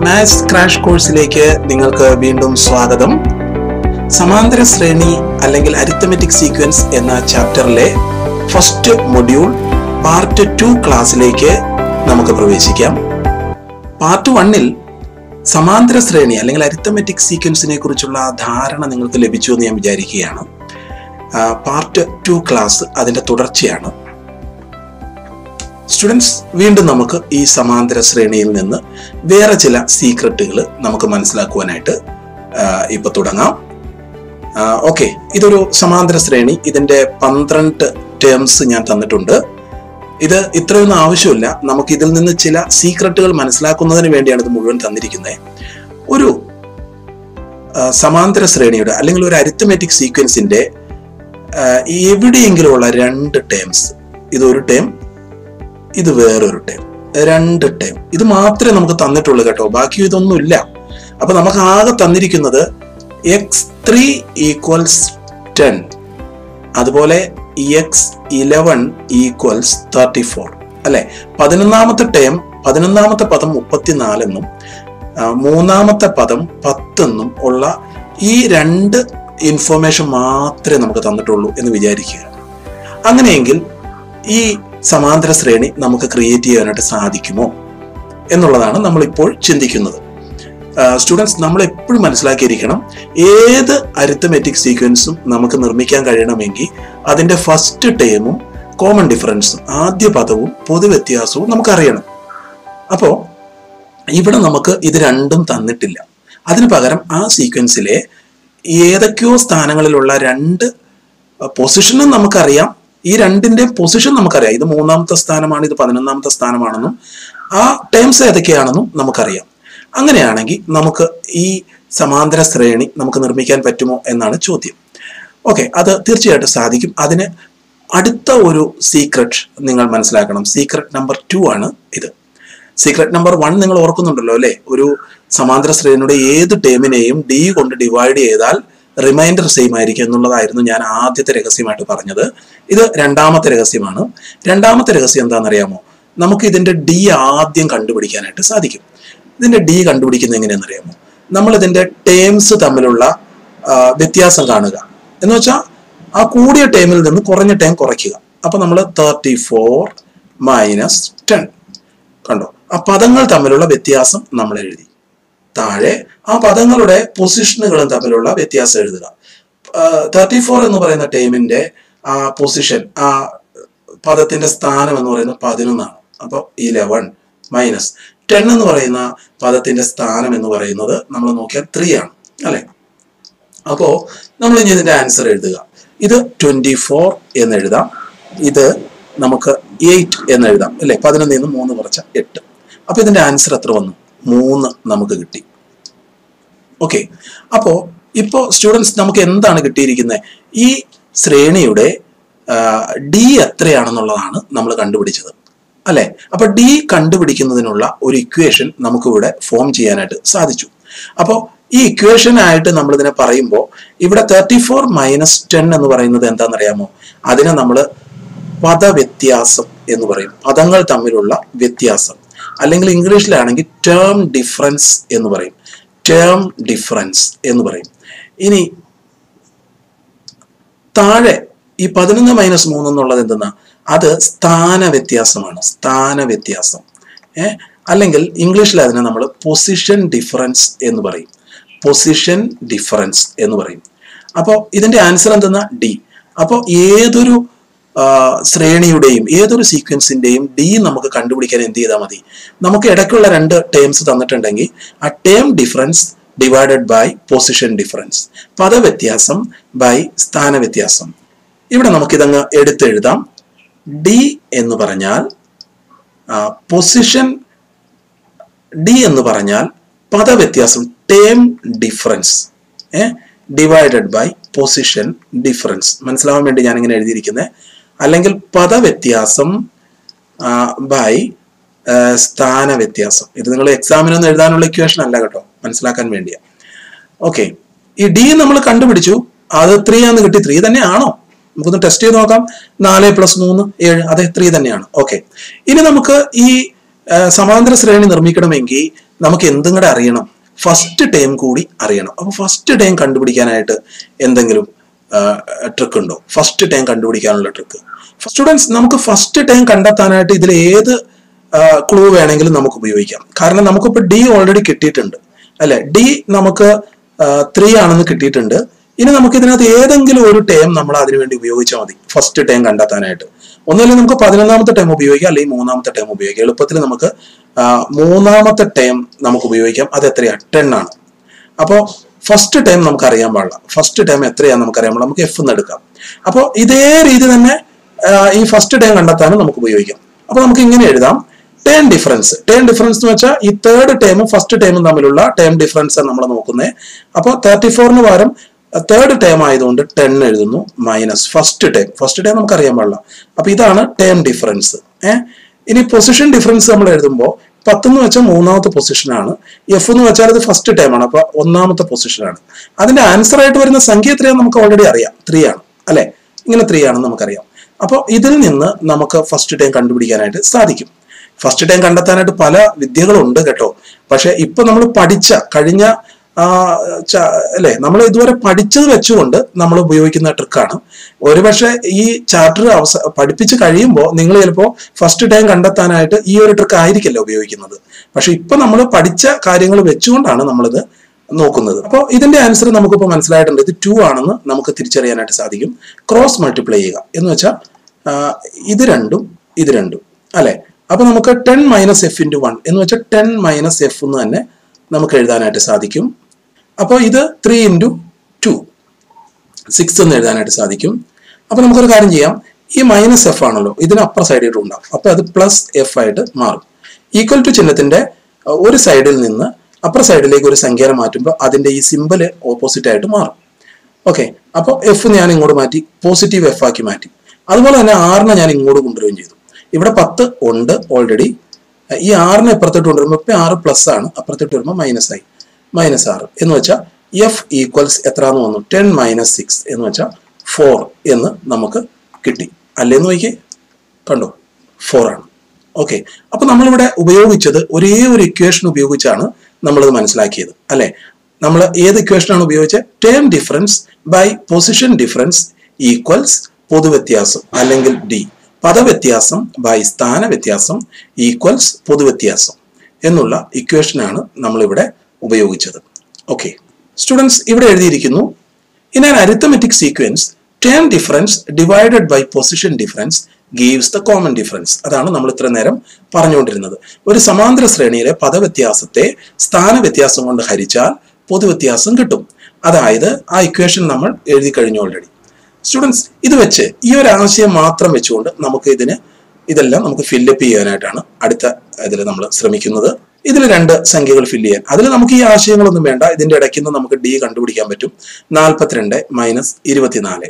maths crash കോഴ്സിലേക്ക് നിങ്ങൾക്ക് വീണ്ടും സ്വാഗതം സമാന്തര ശ്രേണി അല്ലെങ്കിൽ അരിത്തമെറ്റിക് സീക്വൻസ് എന്ന ചാപ്റ്ററിലെ ഫസ്റ്റ് മൊഡ്യൂൾ പാർട്ട് ടു ക്ലാസ്സിലേക്ക് നമുക്ക് പ്രവേശിക്കാം പാർട്ട് വണ്ണിൽ സമാന്തര ശ്രേണി അല്ലെങ്കിൽ അരിത്തമെറ്റിക് സീക്വൻസിനെ കുറിച്ചുള്ള ധാരണ നിങ്ങൾക്ക് ലഭിച്ചു എന്ന് ഞാൻ വിചാരിക്കുകയാണ് പാർട്ട് ടു ക്ലാസ് അതിന്റെ തുടർച്ചയാണ് സ്റ്റുഡൻസ് വീണ്ടും നമുക്ക് ഈ സമാന്തര ശ്രേണിയിൽ നിന്ന് വേറെ ചില സീക്രട്ടുകൾ നമുക്ക് മനസ്സിലാക്കുവാനായിട്ട് ഇപ്പൊ തുടങ്ങാം ഓക്കെ ഇതൊരു സമാന്തര ശ്രേണി ഇതിന്റെ പന്ത്രണ്ട് ടേംസ് ഞാൻ തന്നിട്ടുണ്ട് ഇത് ഇത്രയൊന്നും ആവശ്യമില്ല നമുക്ക് ഇതിൽ നിന്ന് ചില സീക്രട്ടുകൾ മനസ്സിലാക്കുന്നതിന് വേണ്ടിയാണ് ഇത് മുഴുവൻ തന്നിരിക്കുന്നത് ഒരു സമാന്തര ശ്രേണിയുടെ അല്ലെങ്കിൽ ഒരു അരിത്തമെറ്റിക് സീക്വൻസിന്റെ എവിടെയെങ്കിലുമുള്ള രണ്ട് ടേംസ് ഇതൊരു ടേം ഇത് വേറൊരു ടേം രണ്ട് ടേം ഇത് മാത്രമേ നമുക്ക് തന്നിട്ടുള്ളൂ കേട്ടോ ബാക്കി ഇതൊന്നുമില്ല അപ്പൊ നമുക്ക് ആകെ തന്നിരിക്കുന്നത് എക്സ് ത്രീ ഈക്വൽസ് ടെൻ അതുപോലെ x eleven equals thirty four അല്ലെ പതിനൊന്നാമത്തെ ടേം പതിനൊന്നാമത്തെ പദം മുപ്പത്തിനാലെന്നും മൂന്നാമത്തെ പദം പത്തെന്നും ഉള്ള ഈ രണ്ട് ഇൻഫോർമേഷൻ മാത്രമേ നമുക്ക് തന്നിട്ടുള്ളൂ എന്ന് വിചാരിക്കുക അങ്ങനെയെങ്കിൽ ഈ സമാന്തര ശ്രേണി നമുക്ക് ക്രിയേറ്റ് ചെയ്യാനായിട്ട് സാധിക്കുമോ എന്നുള്ളതാണ് നമ്മൾ ഇപ്പോൾ ചിന്തിക്കുന്നത് സ്റ്റുഡൻസ് നമ്മൾ എപ്പോഴും മനസ്സിലാക്കിയിരിക്കണം ഏത് അരിത്തമെറ്റിക് സീക്വൻസും നമുക്ക് നിർമ്മിക്കാൻ കഴിയണമെങ്കിൽ അതിന്റെ ഫസ്റ്റ് ടേമും കോമൺ ഡിഫറൻസും ആദ്യ പദവും പൊതുവ്യത്യാസവും നമുക്കറിയണം അപ്പോൾ ഇവിടെ നമുക്ക് ഇത് രണ്ടും തന്നിട്ടില്ല അതിന് പകരം ആ സീക്വൻസിലെ ഏതൊക്കെയോ സ്ഥാനങ്ങളിലുള്ള രണ്ട് പൊസിഷനും നമുക്കറിയാം ഈ രണ്ടിന്റെ പൊസിഷൻ നമുക്കറിയാം ഇത് മൂന്നാമത്തെ സ്ഥാനമാണ് ഇത് പതിനൊന്നാമത്തെ സ്ഥാനമാണെന്നും ആ ടേംസ് ഏതൊക്കെയാണെന്നും നമുക്കറിയാം അങ്ങനെയാണെങ്കിൽ നമുക്ക് ഈ സമാന്തര ശ്രേണി നമുക്ക് നിർമ്മിക്കാൻ പറ്റുമോ എന്നാണ് ചോദ്യം ഓക്കെ അത് തീർച്ചയായിട്ടും സാധിക്കും അതിന് അടുത്ത ഒരു സീക്രട്ട് നിങ്ങൾ മനസ്സിലാക്കണം സീക്രട്ട് നമ്പർ ടു ആണ് ഇത് സീക്രട്ട് നമ്പർ വൺ നിങ്ങൾ ഓർക്കുന്നുണ്ടല്ലോ അല്ലെ ഒരു സമാന്തര ശ്രേണിയുടെ ഏത് ടേമിനെയും ഡി കൊണ്ട് ഡിവൈഡ് ചെയ്താൽ റിമൈൻഡർ സെയിം ആയിരിക്കും എന്നുള്ളതായിരുന്നു ഞാൻ ആദ്യത്തെ രഹസ്യമായിട്ട് പറഞ്ഞത് ഇത് രണ്ടാമത്തെ രഹസ്യമാണ് രണ്ടാമത്തെ രഹസ്യം എന്താണെന്നറിയാമോ നമുക്ക് ഇതിന്റെ ഡി ആദ്യം കണ്ടുപിടിക്കാനായിട്ട് സാധിക്കും ഇതിന്റെ ഡി കണ്ടുപിടിക്കുന്നത് എങ്ങനെയാണെന്ന് അറിയാമോ നമ്മൾ ഇതിന്റെ ടേംസ് തമ്മിലുള്ള വ്യത്യാസം കാണുക എന്ന് വെച്ചാൽ ആ കൂടിയ ടേമിൽ നിന്ന് കുറഞ്ഞ ടൈം കുറയ്ക്കുക അപ്പൊ നമ്മൾ തേർട്ടി ഫോർ മൈനസ് ടെൻ കണ്ടോ ആ പദങ്ങൾ തമ്മിലുള്ള വ്യത്യാസം നമ്മൾ എഴുതി താഴെ ആ പദങ്ങളുടെ പൊസിഷനുകളും തമ്മിലുള്ള വ്യത്യാസം എഴുതുക തേർട്ടി ഫോർ എന്ന് പറയുന്ന ടൈമിന്റെ ആ പൊസിഷൻ ആ പദത്തിന്റെ സ്ഥാനം എന്ന് പറയുന്നത് പതിനൊന്നാണ് അപ്പോൾ ഇലവൻ മൈനസ് ടെൻ എന്ന് പറയുന്ന പദത്തിന്റെ സ്ഥാനം എന്ന് പറയുന്നത് നമ്മൾ നോക്കിയാൽ ത്രീ ആണ് അല്ലെ അപ്പോ നമ്മൾ ഇനി ഇതിന്റെ ആൻസർ എഴുതുക ഇത് ട്വന്റി ഫോർ എന്ന് എഴുതാം ഇത് നമുക്ക് എയ്റ്റ് എന്ന് എഴുതാം അല്ലെ പതിനൊന്നിൽ നിന്ന് മൂന്ന് കുറച്ച എട്ട് അപ്പൊ ഇതിന്റെ ആൻസർ എത്ര വന്നു മൂന്ന് നമുക്ക് കിട്ടി ഓക്കെ അപ്പോ ഇപ്പോ സ്റ്റുഡൻസ് നമുക്ക് എന്താണ് കിട്ടിയിരിക്കുന്നത് ഈ ശ്രേണിയുടെ ഡി എത്രയാണെന്നുള്ളതാണ് നമ്മൾ കണ്ടുപിടിച്ചത് അല്ലെ അപ്പൊ ഡി കണ്ടുപിടിക്കുന്നതിനുള്ള ഒരു ഇക്വേഷൻ നമുക്ക് ഇവിടെ ഫോം ചെയ്യാനായിട്ട് സാധിച്ചു അപ്പോൾ ഈ ഇക്വേഷൻ ആയിട്ട് നമ്മൾ ഇതിനെ പറയുമ്പോൾ ഇവിടെ തേർട്ടി ഫോർ മൈനസ് ടെൻ എന്ന് പറയുന്നത് എന്താണെന്നറിയാമോ അതിനെ നമ്മൾ പദവ്യത്യാസം എന്ന് പറയും പദങ്ങൾ തമ്മിലുള്ള വ്യത്യാസം അല്ലെങ്കിൽ ഇംഗ്ലീഷിലാണെങ്കിൽ ടേം ഡിഫറൻസ് എന്ന് പറയും ടേം ഡിഫറൻസ് എന്ന് പറയും ഇനി താഴെ ഈ പതിനൊന്ന് മൈനസ് മൂന്ന് എന്നുള്ളത് എന്തെന്നാ അത് സ്ഥാന വ്യത്യാസമാണ് സ്ഥാന വ്യത്യാസം ഏ അല്ലെങ്കിൽ ഇംഗ്ലീഷിൽ അതിനെ നമ്മൾ പൊസിഷൻ ഡിഫറൻസ് എന്ന് പറയും പൊസിഷൻ ഡിഫറൻസ് എന്ന് പറയും അപ്പോൾ ഇതിന്റെ ആൻസർ എന്തെന്നാ ഡി അപ്പോൾ ഏതൊരു ശ്രേണിയുടെയും ഏതൊരു സീക്വൻസിന്റെയും ഡി നമുക്ക് കണ്ടുപിടിക്കാൻ എന്ത് ചെയ്താൽ മതി നമുക്ക് ഇടയ്ക്കുള്ള രണ്ട് ടേംസ് തന്നിട്ടുണ്ടെങ്കിൽ ആ term difference divided by position difference പദവ്യത്യാസം ബൈ സ്ഥാന വ്യത്യാസം ഇവിടെ നമുക്കിതങ്ങ് എടുത്തെഴുതാം ഡി എന്ന് പറഞ്ഞാൽ പൊസിഷൻ ഡി എന്ന് പറഞ്ഞാൽ പദവ്യത്യാസം ടേം ഡിഫറൻസ് ഏ ഡിവൈഡഡ് ബൈ പൊസിഷൻ ഡിഫറൻസ് മനസ്സിലാവാൻ വേണ്ടി ഞാൻ ഇങ്ങനെ എഴുതിയിരിക്കുന്നത് അല്ലെങ്കിൽ പദവ്യത്യാസം ബൈ സ്ഥാന വ്യത്യാസം ഇത് നിങ്ങൾ എക്സാമിനൊന്നും എഴുതാനുള്ള ഇക്വേഷൻ അല്ല കേട്ടോ മനസ്സിലാക്കാൻ വേണ്ടിയാ ഓക്കെ ഈ ഡി നമ്മൾ കണ്ടുപിടിച്ചു അത് ത്രീ ആന്ന് കിട്ടി ത്രീ തന്നെയാണോ നമുക്കൊന്ന് ടെസ്റ്റ് ചെയ്ത് നോക്കാം നാല് പ്ലസ് മൂന്ന് ഏഴ് അതെ ത്രീ തന്നെയാണ് ഓക്കെ ഇനി നമുക്ക് ഈ ആ, സമാന്തര ശ്രേണി നിർമ്മിക്കണമെങ്കിൽ നമുക്ക് എന്തും കൂടെ അറിയണം ഫസ്റ്റ് ടൈം കൂടി അറിയണം അപ്പൊ ഫസ്റ്റ് ടൈം കണ്ടുപിടിക്കാനായിട്ട് എന്തെങ്കിലും ട്രിക്ക് ഉണ്ടോ ഫസ്റ്റ് ടൈം കണ്ടുപിടിക്കാനുള്ള ട്രിക്ക് സ്റ്റുഡൻസ് നമുക്ക് ഫസ്റ്റ് ടൈം കണ്ടെത്താനായിട്ട് ഇതിൽ ഏത് ക്ലൂ വേണമെങ്കിലും നമുക്ക് ഉപയോഗിക്കാം കാരണം നമുക്കിപ്പോൾ ഡി ഓൾറെഡി കിട്ടിയിട്ടുണ്ട് അല്ലെ ഡി നമുക്ക് ത്രീ ആണെന്ന് കിട്ടിയിട്ടുണ്ട് ഇനി നമുക്ക് ഇതിനകത്ത് ഏതെങ്കിലും ഒരു ടേം നമ്മൾ അതിനു വേണ്ടി ഉപയോഗിച്ചാൽ മതി ഫസ്റ്റ് ടൈം കണ്ടെത്താനായിട്ട് ഒന്നുമില്ലെങ്കിൽ നമുക്ക് പതിനൊന്നാമത്തെ ടൈം ഉപയോഗിക്കാം അല്ലെങ്കിൽ മൂന്നാമത്തെ ടൈം ഉപയോഗിക്കാം എളുപ്പത്തിൽ നമുക്ക് ആ, മൂന്നാമത്തെ ടൈം നമുക്ക് ഉപയോഗിക്കാം അത് എത്രയാ ടെൻ ആണ് അപ്പോൾ ഫസ്റ്റ് ടൈം നമുക്ക് അറിയാൻ പാടില്ല ഫസ്റ്റ് ടൈം എത്രയാന്ന് നമുക്ക് അറിയാൻ പാടില്ല നമുക്ക് എഫ് എന്ന് എടുക്കാം അപ്പോൾ ഇതേ രീതി തന്നെ ആ, ഈ ഫസ്റ്റ് ടൈം കണ്ടെത്താനും നമുക്ക് ഉപയോഗിക്കാം അപ്പോൾ നമുക്ക് ഇങ്ങനെ എഴുതാം ടേം ഡിഫറൻസ് ടേം ഡിഫറൻസ് എന്ന് വെച്ചാൽ ഈ തേർഡ് ടൈമും ഫസ്റ്റ് ടൈമും തമ്മിലുള്ള ടേം ഡിഫറൻസ് നമ്മൾ നോക്കുന്നത് അപ്പോൾ തേർട്ടി ഫോറിന് പകരം തേർഡ് ടൈം ആയതുകൊണ്ട് ടെൻ എഴുതുന്നു minus first time first time നമുക്ക് അറിയാൻ പാടില്ല അപ്പൊ ഇതാണ് ടേം ഡിഫറൻസ് ഏഹ് ഇനി പൊസിഷൻ ഡിഫറൻസ് നമ്മൾ എഴുതുമ്പോൾ പത്ത് എന്ന് വെച്ചാൽ മൂന്നാമത്തെ പൊസിഷനാണ് എഫ് എന്ന് വെച്ചാൽ അത് ഫസ്റ്റ് ടൈം ആണ് അപ്പൊ ഒന്നാമത്തെ പൊസിഷനാണ് അതിന്റെ ആൻസർ ആയിട്ട് വരുന്ന സംഖ്യ എത്രയാണെന്ന് നമുക്ക് ഓൾറെഡി അറിയാം ത്രീ ആണ് അല്ലെ ഇങ്ങനെ ത്രീ ആണെന്ന് നമുക്കറിയാം അപ്പോൾ ഇതിൽ നിന്ന് നമുക്ക് ഫസ്റ്റ് ടൈം കണ്ടുപിടിക്കാനായിട്ട് സാധിക്കും ഫസ്റ്റ് ടൈം കണ്ടെത്താനായിട്ട് പല വിദ്യകളുണ്ട് കേട്ടോ പക്ഷെ ഇപ്പൊ നമ്മൾ പഠിച്ച കഴിഞ്ഞ ആ, ച- അല്ലെ നമ്മൾ ഇതുവരെ പഠിച്ചത് വെച്ചുകൊണ്ട് നമ്മൾ ഉപയോഗിക്കുന്ന ട്രിക്കാണ് ഒരുപക്ഷെ ഈ ചാപ്റ്റർ അവസ പഠിപ്പിച്ച് കഴിയുമ്പോൾ നിങ്ങൾ ചിലപ്പോൾ ഫസ്റ്റ് ടൈം കണ്ടെത്താനായിട്ട് ഈ ഒരു ട്രിക്ക് ആയിരിക്കില്ല ഉപയോഗിക്കുന്നത് പക്ഷെ ഇപ്പൊ നമ്മൾ പഠിച്ച കാര്യങ്ങൾ വെച്ചുകൊണ്ടാണ് നമ്മളിത് നോക്കുന്നത് അപ്പോൾ ഇതിന്റെ ആൻസർ നമുക്കിപ്പോൾ മനസ്സിലായിട്ടുണ്ട് ഇത് ടു ആണെന്ന് നമുക്ക് തിരിച്ചറിയാനായിട്ട് സാധിക്കും ക്രോസ് മൾട്ടിപ്ലൈ ചെയ്യുക എന്ന് വെച്ചാൽ ഇത് രണ്ടും ഇത് രണ്ടും അല്ലെ അപ്പൊ നമുക്ക് ten minus F into one എന്ന് വെച്ചാൽ ടെൻ മൈനസ് എഫ് എന്ന് തന്നെ നമുക്ക് എഴുതാനായിട്ട് സാധിക്കും അപ്പോൾ ഇത് ത്രീ ഇൻറ്റു ടു സിക്സ് എന്ന് എഴുതാനായിട്ട് സാധിക്കും അപ്പൊ നമുക്കൊരു കാര്യം ചെയ്യാം ഈ മൈനസ് എഫ് ആണല്ലോ ഇതിന് അപ്പർ സൈഡിൽ ഉണ്ടാവും അപ്പൊ അത് പ്ലസ് എഫ് ആയിട്ട് മാറും ഈക്വൽ ടു ചിഹ്നത്തിന്റെ അഹ്, ഒരു സൈഡിൽ നിന്ന് അപ്പർ സൈഡിലേക്ക് ഒരു സംഖ്യ മാറ്റുമ്പോൾ അതിന്റെ ഈ സിമ്പല് ഓപ്പോസിറ്റ് ആയിട്ട് മാറും ഓക്കെ അപ്പോൾ എഫ് ഞാൻ ഇങ്ങോട്ട് മാറ്റി പോസിറ്റീവ് എഫ് ആക്കി മാറ്റി അതുപോലെ തന്നെ ആറിനെ ഞാൻ ഇങ്ങോട്ട് കൊണ്ടുവരികയും ചെയ്തു ഇവിടെ പത്ത് ഉണ്ട് ഓൾറെഡി ഈ ആറിനെ ഇപ്പുറത്തോട്ട് കൊണ്ടുവരുമ്പോൾ ഇപ്പം ആറ് പ്ലസ് ആണ് അപ്പുറത്തോട്ട് വരുമ്പോൾ മൈനസ് ആയി മൈനസ് ആറ് എന്ന് വെച്ചാൽ എഫ് ഈക്വൽസ് എത്രയാന്ന് വന്നു ടെൻ മൈനസ് സിക്സ് എന്ന് വെച്ചാൽ ഫോർ എന്ന് നമുക്ക് കിട്ടി അല്ലേന്ന് നോക്കിയേ കണ്ടോ ഫോർ ആണ് ഓക്കെ അപ്പൊ നമ്മളിവിടെ ഉപയോഗിച്ചത് ഒരേ ഒരു ഇക്വേഷൻ ഉപയോഗിച്ചാണ് നമ്മളിത് മനസ്സിലാക്കിയത് അല്ലെ നമ്മൾ ഏത് ഇക്വേഷനാണ് ഉപയോഗിച്ചത് term difference by position difference equals പൊതുവ്യത്യാസം അല്ലെങ്കിൽ ഡി പദവ്യത്യാസം ബൈ സ്ഥാന വ്യത്യാസം ഈക്വൽസ് പൊതുവ്യത്യാസം എന്നുള്ള ഇക്വേഷനാണ് നമ്മളിവിടെ ഉപയോഗിച്ചത് ഓക്കെ സ്റ്റുഡൻസ് ഇവിടെ എഴുതിയിരിക്കുന്നു in an arithmetic sequence term difference divided by position difference gives the common difference അതാണ് നമ്മൾ ഇത്ര നേരം പറഞ്ഞുകൊണ്ടിരുന്നത് ഒരു സമാന്തര ശ്രേണിയിലെ പദവ്യത്യാസത്തെ സ്ഥാന വ്യത്യാസം കൊണ്ട് ഹരിച്ചാൽ പൊതുവ്യത്യാസം കിട്ടും അതായത് ആ ഇക്വേഷൻ നമ്മൾ എഴുതി കഴിഞ്ഞു ഓൾറെഡി സ്റ്റുഡൻസ് ഇത് വെച്ച് ഈ ഒരു ആശയം മാത്രം വെച്ചുകൊണ്ട് നമുക്ക് ഇതിന് ഇതെല്ലാം നമുക്ക് ഫില്ലപ്പ് ചെയ്യാനായിട്ടാണ് അടുത്ത ഇതിൽ നമ്മൾ ശ്രമിക്കുന്നത് ഇതിൽ രണ്ട് സംഖ്യകൾ ഫില്ല് ചെയ്യാൻ അതിൽ നമുക്ക് ഈ ആശയങ്ങളൊന്നും വേണ്ട ഇതിന്റെ ഇടയ്ക്ക് നിന്ന് നമുക്ക് ഡി കണ്ടുപിടിക്കാൻ പറ്റും നാൽപ്പത്തിരണ്ട് മൈനസ് ഇരുപത്തിനാല്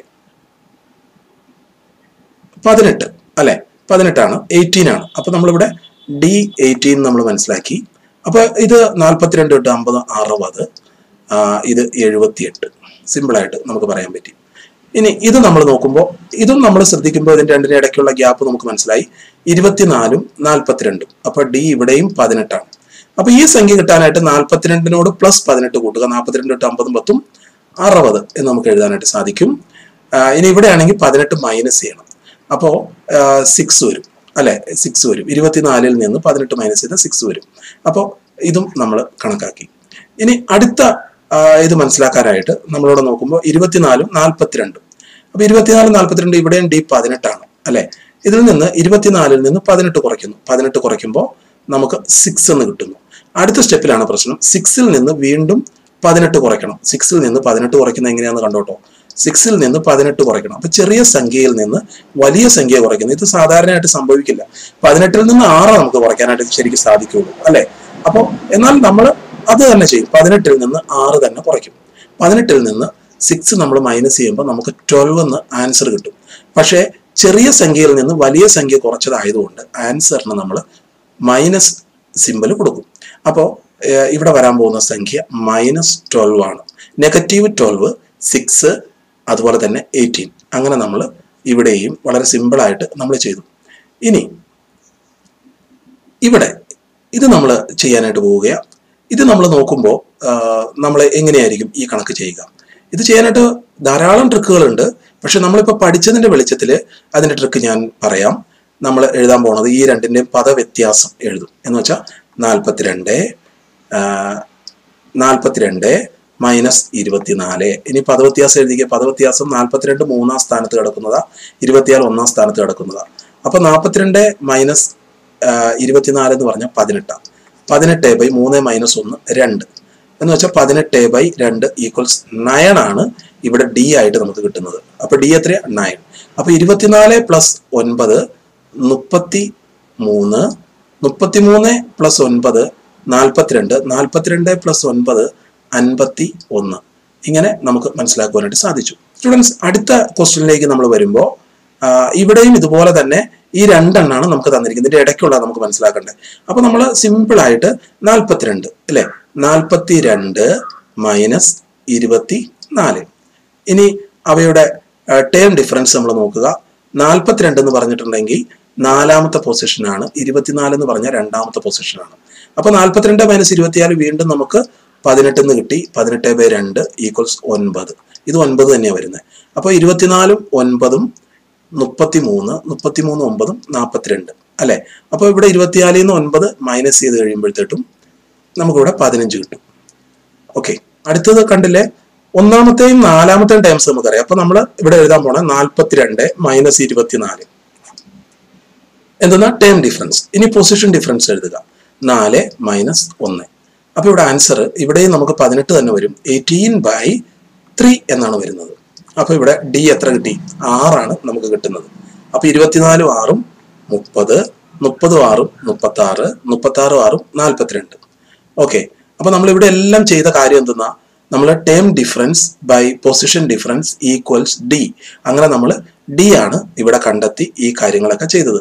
പതിനെട്ട് അല്ലെ പതിനെട്ടാണ് എയ്റ്റീൻ ആണ് അപ്പൊ നമ്മളിവിടെ ഡി എയ്റ്റീൻ നമ്മൾ മനസ്സിലാക്കി അപ്പൊ ഇത് നാൽപ്പത്തിരണ്ട് തൊട്ട് അമ്പത് അറുപത് ആ, ഇത് എഴുപത്തിയെട്ട് സിമ്പിളായിട്ട് നമുക്ക് പറയാൻ പറ്റി ഇനി ഇത് നമ്മൾ നോക്കുമ്പോൾ ഇതും നമ്മൾ ശ്രദ്ധിക്കുമ്പോൾ ഇതിന്റെ രണ്ടിന്റെ ഇടയ്ക്കുള്ള ഗ്യാപ്പ് നമുക്ക് മനസ്സിലായി ഇരുപത്തിനാലും നാൽപ്പത്തിരണ്ടും അപ്പൊ ഡി ഇവിടെയും പതിനെട്ടാണ് അപ്പൊ ഈ സംഖ്യ കിട്ടാനായിട്ട് നാൽപ്പത്തിരണ്ടിനോട് പ്ലസ് പതിനെട്ട് കൂട്ടുക നാൽപ്പത്തിരണ്ട് തൊട്ട് അമ്പതും പത്തും അറുപത് എന്ന് നമുക്ക് എഴുതാനായിട്ട് സാധിക്കും ആ, ഇനി ഇവിടെയാണെങ്കിൽ പതിനെട്ട് മൈനസ് ചെയ്യണം അപ്പോൾ സിക്സ് വരും അല്ലെ സിക്സ് വരും ഇരുപത്തിനാലിൽ നിന്ന് പതിനെട്ട് മൈനസ് ചെയ്താൽ സിക്സ് വരും അപ്പോൾ ഇതും നമ്മൾ കണക്കാക്കി ഇനി അടുത്ത ആ, ഇത് മനസ്സിലാക്കാനായിട്ട് നമ്മളിവിടെ നോക്കുമ്പോൾ ഇരുപത്തിനാലും നാൽപ്പത്തിരണ്ടും അപ്പൊ ഇരുപത്തിനാലും നാൽപ്പത്തിരണ്ട് ഇവിടെയും ഡി പതിനെട്ടാണ് അല്ലെ ഇതിൽ നിന്ന് ഇരുപത്തിനാലിൽ നിന്ന് പതിനെട്ട് കുറയ്ക്കുന്നു പതിനെട്ട് കുറയ്ക്കുമ്പോൾ നമുക്ക് സിക്സ് എന്ന് കിട്ടുന്നു അടുത്ത സ്റ്റെപ്പിലാണ് പ്രശ്നം സിക്സിൽ നിന്ന് വീണ്ടും പതിനെട്ട് കുറയ്ക്കണം സിക്സിൽ നിന്ന് പതിനെട്ട് കുറയ്ക്കുന്നത് എങ്ങനെയാണെന്ന് കണ്ടോട്ടോ സിക്സിൽ നിന്ന് പതിനെട്ട് കുറയ്ക്കണം അപ്പൊ ചെറിയ സംഖ്യയിൽ നിന്ന് വലിയ സംഖ്യ കുറയ്ക്കുന്നു ഇത് സാധാരണയായിട്ട് സംഭവിക്കില്ല പതിനെട്ടിൽ നിന്ന് ആറ് നമുക്ക് കുറയ്ക്കാനായിട്ട് ശരിക്കും സാധിക്കുള്ളൂ അല്ലെ അപ്പോൾ എന്നാൽ നമ്മൾ അത് തന്നെ ചെയ്യും പതിനെട്ടിൽ നിന്ന് ആറ് തന്നെ കുറയ്ക്കും പതിനെട്ടിൽ നിന്ന് സിക്സ് നമ്മൾ മൈനസ് ചെയ്യുമ്പോൾ നമുക്ക് ട്വൽവ് എന്ന് ആൻസർ കിട്ടും പക്ഷേ ചെറിയ സംഖ്യയിൽ നിന്ന് വലിയ സംഖ്യ കുറച്ചതായതുകൊണ്ട് ആൻസറിന് നമ്മൾ മൈനസ് സിമ്പൽ കൊടുക്കും അപ്പോൾ ഇവിടെ വരാൻ പോകുന്ന സംഖ്യ മൈനസ് ട്വൽവ് ആണ് നെഗറ്റീവ് ട്വൽവ് സിക്സ് അതുപോലെ തന്നെ എയ്റ്റീൻ അങ്ങനെ നമ്മൾ ഇവിടെയും വളരെ സിമ്പിളായിട്ട് നമ്മൾ ചെയ്തു ഇനി ഇവിടെ ഇത് നമ്മൾ ചെയ്യാനായിട്ട് പോവുകയാണ് ഇത് നമ്മൾ നോക്കുമ്പോൾ നമ്മൾ എങ്ങനെയായിരിക്കും ഈ കണക്ക് ചെയ്യുക ഇത് ചെയ്യാനായിട്ട് ധാരാളം ട്രിക്കുകളുണ്ട് പക്ഷെ നമ്മളിപ്പോൾ പഠിച്ചതിന്റെ വെളിച്ചത്തിൽ അതിന്റെ ട്രിക്ക് ഞാൻ പറയാം നമ്മൾ എഴുതാൻ പോണത് ഈ രണ്ടിന്റെയും പദവ്യത്യാസം എഴുതും എന്ന് വെച്ചാൽ നാൽപ്പത്തിരണ്ട് നാൽപ്പത്തിരണ്ട് മൈനസ് ഇരുപത്തിനാല് ഇനി പദവ്യത്യാസം എഴുതിക്കുക പദവ്യത്യാസം നാൽപ്പത്തിരണ്ട് മൂന്നാം സ്ഥാനത്ത് കിടക്കുന്നതാ ഇരുപത്തിയാറ് ഒന്നാം സ്ഥാനത്ത് കിടക്കുന്നതാ അപ്പൊ നാൽപ്പത്തിരണ്ട് മൈനസ് ഇരുപത്തിനാല് എന്ന് പറഞ്ഞാൽ പതിനെട്ടാണ് പതിനെട്ട് ബൈ മൂന്ന് മൈനസ് ഒന്ന് രണ്ട് എന്ന് വെച്ചാൽ പതിനെട്ട് ബൈ രണ്ട് ഈക്വൽസ് നയൻ ആണ് ഇവിടെ ഡി ആയിട്ട് നമുക്ക് കിട്ടുന്നത് അപ്പൊ ഡി എത്രയാ നയൻ അപ്പൊ ഇരുപത്തിനാല് പ്ലസ് ഒൻപത് മുപ്പത്തി മൂന്ന് മുപ്പത്തി മൂന്ന് പ്ലസ് ഒൻപത് നാൽപ്പത്തിരണ്ട് നാൽപ്പത്തിരണ്ട് പ്ലസ് ഒൻപത് അൻപത്തി ഒന്ന് ഇങ്ങനെ നമുക്ക് മനസ്സിലാക്കുവാനായിട്ട് സാധിച്ചു സ്റ്റുഡൻസ് അടുത്ത ക്വസ്റ്റ്യനിലേക്ക് നമ്മൾ വരുമ്പോൾ ഇവിടെയും ഇതുപോലെ തന്നെ ഈ രണ്ടെണ്ണാണ് നമുക്ക് തന്നിരിക്കുന്നത് ഇതിന്റെ ഇടയ്ക്കുള്ള നമുക്ക് മനസ്സിലാക്കേണ്ടത് അപ്പൊ നമ്മൾ സിമ്പിൾ ആയിട്ട് നാൽപ്പത്തിരണ്ട് അല്ലെ നാൽപ്പത്തി രണ്ട് മൈനസ് ഇരുപത്തി നാല് ഇനി അവയുടെ ടേം ഡിഫറൻസ് നമ്മൾ നോക്കുക നാൽപ്പത്തിരണ്ട് എന്ന് പറഞ്ഞിട്ടുണ്ടെങ്കിൽ നാലാമത്തെ പൊസിഷനാണ് ഇരുപത്തിനാല് എന്ന് പറഞ്ഞാൽ രണ്ടാമത്തെ പൊസിഷനാണ് അപ്പൊ നാൽപ്പത്തിരണ്ട് മൈനസ് ഇരുപത്തിനാല് വീണ്ടും നമുക്ക് പതിനെട്ട് എന്ന് കിട്ടി പതിനെട്ട് ബൈ രണ്ട് ഈക്വൽസ് ഒൻപത് ഇത് ഒൻപത് തന്നെയാണ് വരുന്നത് അപ്പോൾ ഇരുപത്തിനാലും ഒൻപതും മുപ്പത്തി മൂന്ന് മുപ്പത്തി മൂന്ന് ഒമ്പതും നാൽപ്പത്തിരണ്ട് അല്ലെ അപ്പോൾ ഇവിടെ ഇരുപത്തിനാലിൽ നിന്ന് ഒൻപത് മൈനസ് ചെയ്ത് കഴിയുമ്പോഴത്തേട്ടും നമുക്കിവിടെ പതിനഞ്ച് കിട്ടും ഓക്കെ അടുത്തത് കണ്ടില്ലേ ഒന്നാമത്തെയും നാലാമത്തെയും ടൈംസ് നമുക്കറിയാം അപ്പൊ നമ്മൾ ഇവിടെ എഴുതാൻ പോണ നാൽപ്പത്തിരണ്ട് മൈനസ് ഇരുപത്തിനാല് എന്തെന്നാ ടേം ഡിഫറൻസ് ഇനി പൊസിഷൻ ഡിഫറൻസ് എഴുതുക നാല് മൈനസ് ഒന്ന് അപ്പൊ ഇവിടെ ആൻസർ ഇവിടെയും നമുക്ക് പതിനെട്ട് തന്നെ വരും എയ്റ്റീൻ ബൈ ത്രീ എന്നാണ് വരുന്നത് അപ്പൊ ഇവിടെ ഡി എത്ര കിട്ടി ആറാണ് നമുക്ക് കിട്ടുന്നത് അപ്പൊ ഇരുപത്തിനാലും ആറും മുപ്പത് മുപ്പതും ആറും മുപ്പത്തി ആറ് മുപ്പത്തി ആറും ആറും നാൽപ്പത്തിരണ്ട് ഓക്കെ അപ്പൊ നമ്മൾ ഇവിടെ എല്ലാം ചെയ്ത കാര്യം എന്തെന്നാ നമ്മൾ term difference by position difference equals D അങ്ങനെ നമ്മൾ ഡി ആണ് ഇവിടെ കണ്ടെത്തി ഈ കാര്യങ്ങളൊക്കെ ചെയ്തത്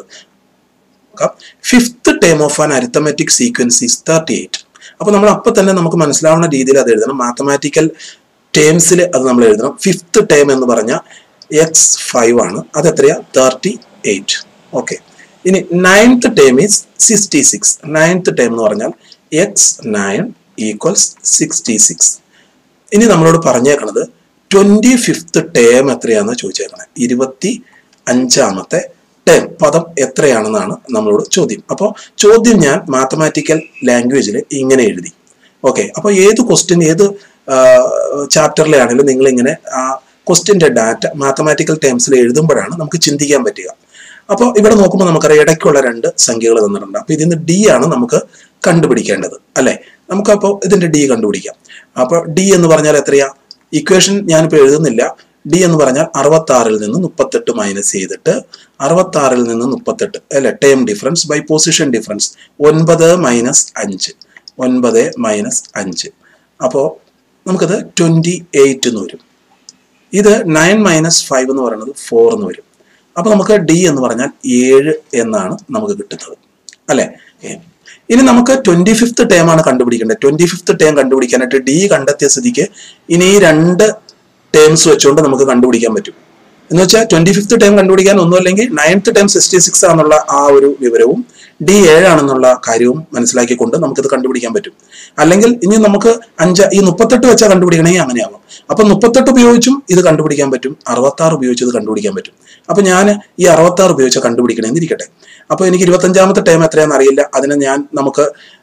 fifth term of an arithmetic sequence is thirty eight അപ്പൊ നമ്മൾ അപ്പൊ തന്നെ നമുക്ക് മനസ്സിലാവുന്ന രീതിയിൽ അത് എഴുതണം മാത്തമാറ്റിക്കൽ ടേംസിൽ അത് നമ്മൾ എഴുതണം ഫിഫ്ത്ത് ടേം എന്ന് പറഞ്ഞാൽ എക്സ് ഫൈവ് ആണ് അത് എത്രയാ തേർട്ടി എയ്റ്റ് ഓക്കെ ഇനി ninth term is sixty six ninth term എന്ന് പറഞ്ഞാൽ X nine equals sixty six ഇനി നമ്മളോട് പറഞ്ഞേക്കണത് ട്വന്റി ഫിഫ്ത്ത് ടേം എത്രയാണെന്ന് ചോദിച്ചേക്കണേ ഇരുപത്തി അഞ്ചാമത്തെ ടേം പദം എത്രയാണെന്നാണ് നമ്മളോട് ചോദ്യം അപ്പോൾ ചോദ്യം ഞാൻ മാത്തമാറ്റിക്കൽ ലാംഗ്വേജിൽ ഇങ്ങനെ എഴുതി ഓക്കെ അപ്പോൾ ഏത് ക്വസ്റ്റ്യൻ ഏത് ചാപ്റ്ററിലെ ആണെങ്കിലും നിങ്ങൾ ഇങ്ങനെ ആ ക്വസ്റ്റ്യൻ്റെ ഡാറ്റ മാത്തമാറ്റിക്കൽ ടേംസിൽ എഴുതുമ്പോഴാണ് നമുക്ക് ചിന്തിക്കാൻ പറ്റുക അപ്പോൾ ഇവിടെ നോക്കുമ്പോൾ നമുക്കറിയാം ഇടയ്ക്കുള്ള രണ്ട് സംഖ്യകൾ തന്നിട്ടുണ്ട് അപ്പോൾ ഇതിന് ഡി ആണ് നമുക്ക് കണ്ടുപിടിക്കേണ്ടത് അല്ലേ നമുക്കപ്പോൾ ഇതിന്റെ ഡി കണ്ടുപിടിക്കാം അപ്പോൾ ഡി എന്ന് പറഞ്ഞാൽ എത്രയാ ഇക്വേഷൻ ഞാനിപ്പോൾ എഴുതുന്നില്ല ഡി എന്ന് പറഞ്ഞാൽ അറുപത്തി ആറിൽ നിന്ന് മുപ്പത്തെട്ട് മൈനസ് ചെയ്തിട്ട് അറുപത്തി ആറിൽ നിന്ന് മുപ്പത്തെട്ട് അല്ലെ term difference by position difference ഒൻപത് മൈനസ് അഞ്ച് ഒൻപത് മൈനസ് അഞ്ച് അപ്പോൾ നമുക്കത് ട്വന്റി എയ്റ്റ് എന്ന് വരും ഇത് നയൻ മൈനസ് ഫൈവ് എന്ന് പറയുന്നത് ഫോർ എന്ന് വരും അപ്പൊ നമുക്ക് ഡി എന്ന് പറഞ്ഞാൽ ഏഴ് എന്നാണ് നമുക്ക് കിട്ടുന്നത് അല്ലെ ഇനി നമുക്ക് ട്വന്റി ഫിഫ്ത്ത് ടേം ആണ് കണ്ടുപിടിക്കേണ്ടത് ട്വന്റി ഫിഫ്ത്ത് ടേം കണ്ടുപിടിക്കാനായിട്ട് ഡി കണ്ടെത്തിയ സ്ഥിതിക്ക് ഇനി ഈ രണ്ട് ടേംസ് വെച്ചുകൊണ്ട് നമുക്ക് കണ്ടുപിടിക്കാൻ പറ്റും എന്ന് വെച്ചാൽ ട്വന്റി ഫിഫ്ത്ത് ടേം കണ്ടുപിടിക്കാൻ ഒന്നുമല്ലെങ്കിൽ നയൻത്ത് ടേം സിക്സ്റ്റി സിക്സ് ആണെന്നുള്ള ആ ഒരു വിവരവും ഡി ഏഴാണെന്നുള്ള കാര്യവും മനസ്സിലാക്കിക്കൊണ്ട് നമുക്കിത് കണ്ടുപിടിക്കാൻ പറ്റും അല്ലെങ്കിൽ ഇനി നമുക്ക് അഞ്ച് ഈ മുപ്പത്തെട്ട് വെച്ചാൽ കണ്ടുപിടിക്കണമെങ്കിൽ അങ്ങനെയാവും അപ്പൊ മുപ്പത്തെട്ട് ഉപയോഗിച്ചും ഇത് കണ്ടുപിടിക്കാൻ പറ്റും അറുപത്തി ആറ് ഉപയോഗിച്ച് ഇത് കണ്ടുപിടിക്കാൻ പറ്റും അപ്പൊ ഞാൻ ഈ അറുപത്തി ആറ് ഉപയോഗിച്ച് കണ്ടുപിടിക്കണമെന്ന് ഇരിക്കട്ടെ അപ്പൊ എനിക്ക് ഇരുപത്തഞ്ചാമത്തെ ടൈം എത്രയാണെന്ന് അറിയില്ല അതിന് ഞാൻ നമുക്ക്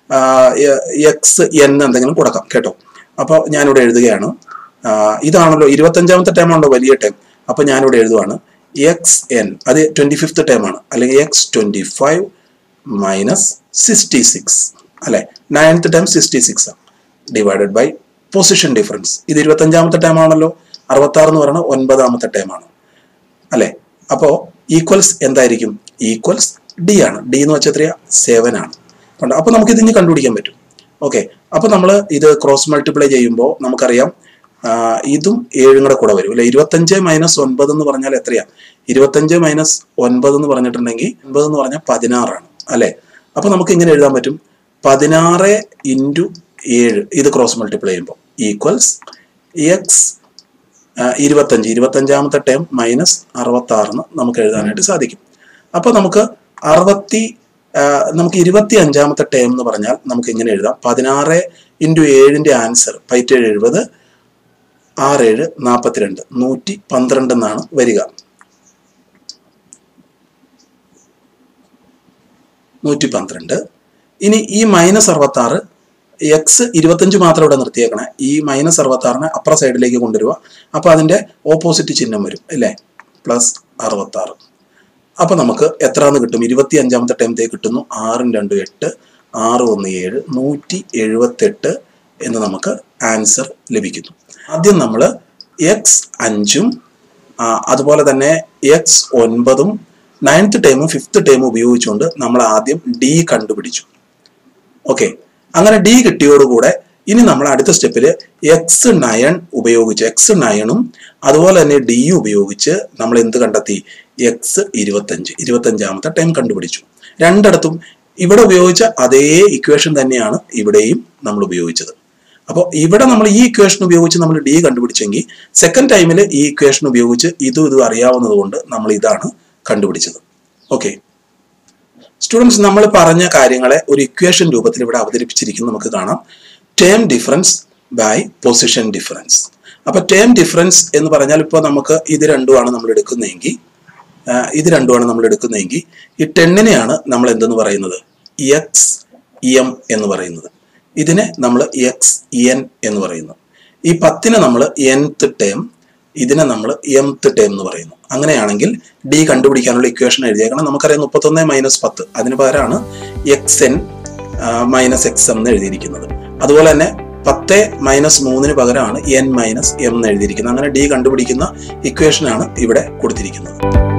എക്സ് എൻ എന്തെങ്കിലും കൊടുക്കാം കേട്ടോ അപ്പോൾ ഞാനിവിടെ എഴുതുകയാണ് ഇതാണല്ലോ ഇരുപത്തഞ്ചാമത്തെ ടൈം ആണല്ലോ വലിയ ടൈം അപ്പൊ ഞാനിവിടെ എഴുതുവാണ് എക്സ് എൻ അത് ട്വന്റി ഫിഫ്ത്ത് ടൈം ആണ് അല്ലെങ്കിൽ X twenty five minus sixty six അല്ലെ ninth time sixty six divided by position difference ഇത് ഇരുപത്തഞ്ചാമത്തെ ടൈം ആണല്ലോ അറുപത്തി ആറ് എന്ന് പറയുന്നത് ഒൻപതാമത്തെ ടൈം ആണ് അല്ലെ അപ്പോ ഈക്വൽസ് എന്തായിരിക്കും ഈക്വൽസ് ഡി ആണ് ഡി എന്ന് വെച്ചാൽ എത്രയാ സെവൻ ആണ് കണ്ടോ അപ്പൊ നമുക്ക് ഇതിന് കണ്ടുപിടിക്കാൻ പറ്റും ഓക്കെ അപ്പൊ നമ്മൾ ഇത് ക്രോസ് മൾട്ടിപ്ലൈ ചെയ്യുമ്പോൾ നമുക്കറിയാം ഇതും ഏഴും കൂടെ കൂടെ വരും അല്ലെ ഇരുപത്തഞ്ച് മൈനസ് ഒൻപത് എന്ന് പറഞ്ഞാൽ എത്രയാ ഇരുപത്തഞ്ച് മൈനസ് ഒൻപത് എന്ന് പറഞ്ഞിട്ടുണ്ടെങ്കിൽ ഒൻപത് എന്ന് പറഞ്ഞാൽ പതിനാറാണ് അല്ലെ അപ്പൊ നമുക്ക് ഇങ്ങനെ എഴുതാൻ പറ്റും പതിനാറ് ഇൻറ്റു ഏഴ് ഇത് ക്രോസ് മൾട്ടിപ്ലൈ ചെയ്യുമ്പോൾ ഈക്വൽസ് എക്സ് ഇരുപത്തഞ്ച് ഇരുപത്തഞ്ചാമത്തെ ടേം മൈനസ് അറുപത്തി ആറിന് നമുക്ക് എഴുതാനായിട്ട് സാധിക്കും അപ്പൊ നമുക്ക് അറുപത്തി ആ, നമുക്ക് ഇരുപത്തി അഞ്ചാമത്തെ ടേം എന്ന് പറഞ്ഞാൽ നമുക്ക് ഇങ്ങനെ എഴുതാം പതിനാറ് ഇൻറ്റു ഏഴിൻ്റെ ആൻസർ പൈറ്റേഴ് എഴുപത് ആറ് ഏഴ് നാൽപ്പത്തിരണ്ട് നൂറ്റി പന്ത്രണ്ട് എന്നാണ് വരിക നൂറ്റി പന്ത്രണ്ട് ഇനി ഈ മൈനസ് അറുപത്തി ആറ് എക്സ് ഇരുപത്തഞ്ച് മാത്രം ഇവിടെ നിർത്തിയേക്കണേ ഈ മൈനസ് അറുപത്തി ആറിനെ അപ്പുറ സൈഡിലേക്ക് കൊണ്ടുവരിക അപ്പോൾ അതിൻ്റെ ഓപ്പോസിറ്റ് ചിഹ്നം വരും അല്ലേ പ്ലസ് അറുപത്തി ആറ് അപ്പോൾ നമുക്ക് എത്രയെന്ന് കിട്ടും ഇരുപത്തി അഞ്ചാമത്തെ ടൈമത്തേക്ക് കിട്ടുന്നു ആറും രണ്ടും എട്ട് ആറ് ഒന്ന് ഏഴ് നൂറ്റി എഴുപത്തെട്ട് എന്ന് നമുക്ക് ആൻസർ ലഭിക്കുന്നു ആദ്യം നമ്മൾ എക്സ് അഞ്ചും ആ, അതുപോലെ തന്നെ എക്സ് ഒൻപതും നയൻത്ത് ടൈമും ഫിഫ്ത്ത് ടൈമും ഉപയോഗിച്ചുകൊണ്ട് നമ്മൾ ആദ്യം ഡി കണ്ടുപിടിച്ചു ഓക്കെ അങ്ങനെ ഡി കിട്ടിയോടുകൂടെ ഇനി നമ്മൾ അടുത്ത സ്റ്റെപ്പിൽ എക്സ് നയൺ ഉപയോഗിച്ച് എക്സ് നയണും അതുപോലെ തന്നെ ഡി ഉപയോഗിച്ച് നമ്മൾ എന്ത് കണ്ടെത്തി എക്സ് ഇരുപത്തഞ്ച് ഇരുപത്തഞ്ചാമത്തെ ടൈം കണ്ടുപിടിച്ചു രണ്ടിടത്തും ഇവിടെ ഉപയോഗിച്ച അതേ ഇക്വേഷൻ തന്നെയാണ് ഇവിടെയും നമ്മൾ ഉപയോഗിച്ചത് അപ്പോൾ ഇവിടെ നമ്മൾ ഈ ഇക്വേഷൻ ഉപയോഗിച്ച് നമ്മൾ ഡി കണ്ടുപിടിച്ചെങ്കിൽ സെക്കൻഡ് ടൈമിൽ ഈ ഇക്വേഷൻ ഉപയോഗിച്ച് ഇതും ഇതും അറിയാവുന്നത് കൊണ്ട് നമ്മൾ ഇതാണ് കണ്ടുപിടിച്ചത് ഓക്കെ സ്റ്റുഡൻസ് നമ്മൾ പറഞ്ഞ കാര്യങ്ങളെ ഒരു ഇക്വേഷൻ രൂപത്തിൽ ഇവിടെ അവതരിപ്പിച്ചിരിക്കുന്നത് നമുക്ക് കാണാം term difference by position difference അപ്പൊ ടേം ഡിഫറൻസ് എന്ന് പറഞ്ഞാൽ ഇപ്പോൾ നമുക്ക് ഇത് രണ്ടുമാണ് നമ്മൾ എടുക്കുന്നതെങ്കിൽ ആ, ഇത് രണ്ടുമാണ് നമ്മൾ എടുക്കുന്നതെങ്കിൽ ഈ ടെന്നിനെയാണ് നമ്മൾ എന്തെന്ന് പറയുന്നത് എക്സ് എം എന്ന് പറയുന്നത് ഇതിനെ നമ്മൾ എക്സ് എൻ എന്ന് പറയുന്നു ഈ പത്തിനെ നമ്മൾ എൻത്ത് ടേം ഇതിനെ നമ്മൾ എംത്ത് ടേം എന്ന് പറയുന്നു അങ്ങനെയാണെങ്കിൽ ഡി കണ്ടുപിടിക്കാനുള്ള ഇക്വേഷൻ എഴുതിയേക്കണം നമുക്കറിയാം മുപ്പത്തൊന്ന് മൈനസ് പത്ത് അതിന് പകരമാണ് എക്സ് എൻ മൈനസ് എക്സ് എന്ന് എഴുതിയിരിക്കുന്നത് അതുപോലെ തന്നെ പത്ത് മൈനസ് മൂന്നിന് പകരമാണ് എൻ മൈനസ് എം എന്ന് എഴുതിയിരിക്കുന്നത് അങ്ങനെ ഡി കണ്ടുപിടിക്കുന്ന ഇക്വേഷനാണ് ഇവിടെ കൊടുത്തിരിക്കുന്നത്